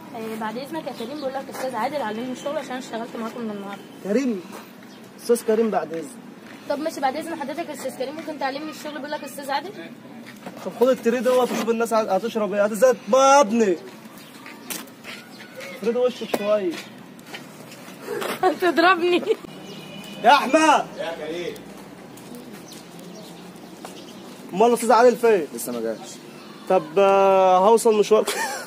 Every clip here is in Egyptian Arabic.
آه، بعد اذنك يا كريم بقول لك استاذ عادل علمني الشغل عشان اشتغلت معاكم من النهارده كريم استاذ كريم بعد اذن طب ماشي بعد اذن حضرتك يا استاذ كريم ممكن تعلمني الشغل بقول لك استاذ عادل طب خد التري دوت وشوف الناس هتشرب ايه هتزاد بقى يا ابني افرد وشك شويه هتضربني يا احمد يا كريم امال الاستاذ عادل فين لسه ما جاش طب آه، هوصل مشوار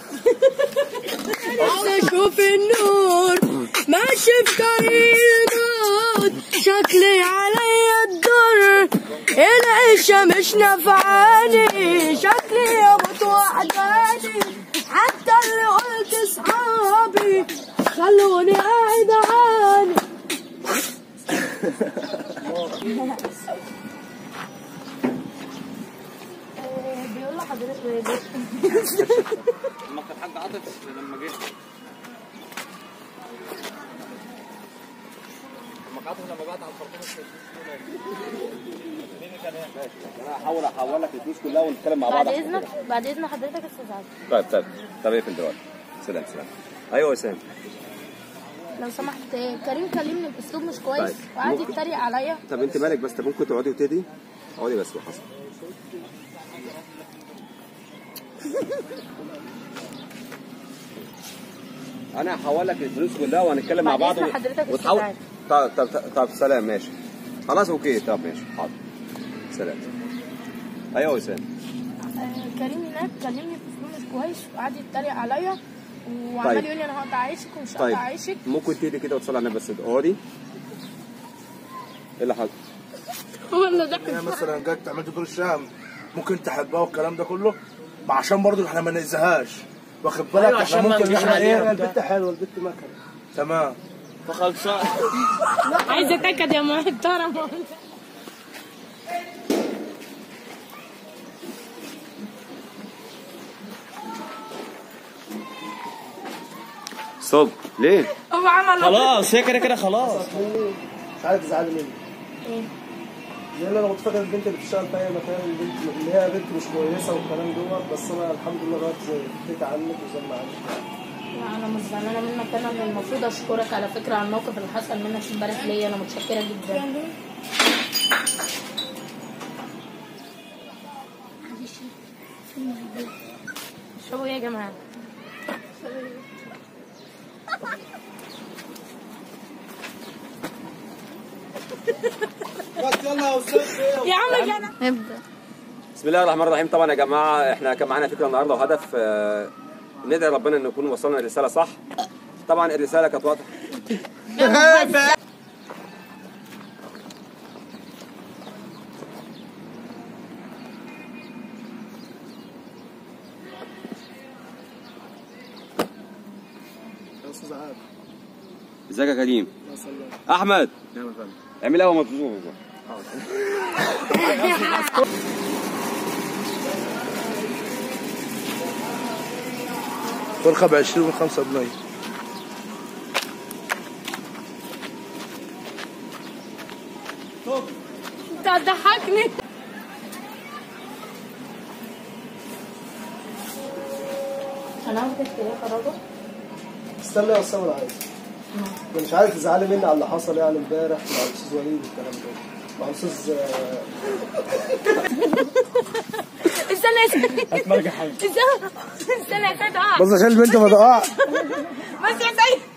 اشوف النور ماشي في طريق الموت شكلي علي الدر العيشة مش نفعاني شكلي اموت وحداني حتى اللي قلت اصحابي خلوني قاعد اعاني آه، بيقول لحضرتك لما كان حاج عاطف لما جه لما عاطف لما بعت على الخرطوم انا هحاول احول لك الفلوس كلها ونتكلم مع بعد بعض اذنك بعد اذن حضرتك يا استاذ عادل طيب طيب طب اقفل دلوقتي سلام سلام ايوه يا سام لو سمحت آه، كريم كلمني باسلوب مش كويس طيب. وقعد ممكن- يتريق عليا طب انت مالك بس طب ممكن تقعدي وتهدي اقعدي بس وحصل انا هحول لك الفلوس كلها وهنتكلم مع بعد بعض إذن حضرتك يا وتحاول أستاذ طب طب طب, طب سلام ماشي خلاص اوكي طب ماشي حاضر سلام ايوه يا وسام آه، كريم هناك كلمني باسلوب مش كويس وقعد يتريق عليا وعمال طيب. يقول لي انا هقطع عيشك ومش هقطع طيب عيشك ممكن تهدي كده وتصلي على النبي بس اقعدي ايه اللي حصل؟ ولا ده هي مثلا جت عملت دور الشام ممكن تحبها والكلام ده كله ما عشان برضو احنا ما نأذيهاش واخد بالك احنا ممكن احنا ايه البت حلوه البت مكنه تمام فخلصان عايزه اتاكد يا محترم ستوب ليه؟ هو عمل خلاص هي كده كده خلاص مش عارف تزعلي مني ايه لان انا كنت فاكر البنت اللي بتشتغل في اي مكان البنت اللي هي بنت مش كويسه والكلام دوت بس انا الحمد لله غيرت زيت عنك وزي ما عنك لا انا مش زعلانه منك انا اللي المفروض اشكرك على فكره على الموقف اللي حصل منك امبارح ليا انا متشكره جدا شو يا جماعه يلا يا استاذ يا عم جانا ابدا بسم الله الرحمن الرحيم طبعا يا جماعه احنا كان معانا فكره النهارده وهدف آه، ندعي ربنا ان نكون وصلنا الرساله صح طبعا الرساله كانت واضحه يا استاذ عادل ازيك يا كريم يا سلام احمد اعمل قهوه مطلوبه فرخه ب 20 و5 جنيه انت هتضحكني انا عاوزك تشتري خرابه استنى يا استاذ عايز انا مش عارف تزعلي مني على اللي حصل يعني امبارح مع الاستاذ وليد والكلام ده مع الاستاذ آه، استنى يا سيدي استنى استنى يا سيدي اه بس عشان البنت ما تقع بس يا سيدي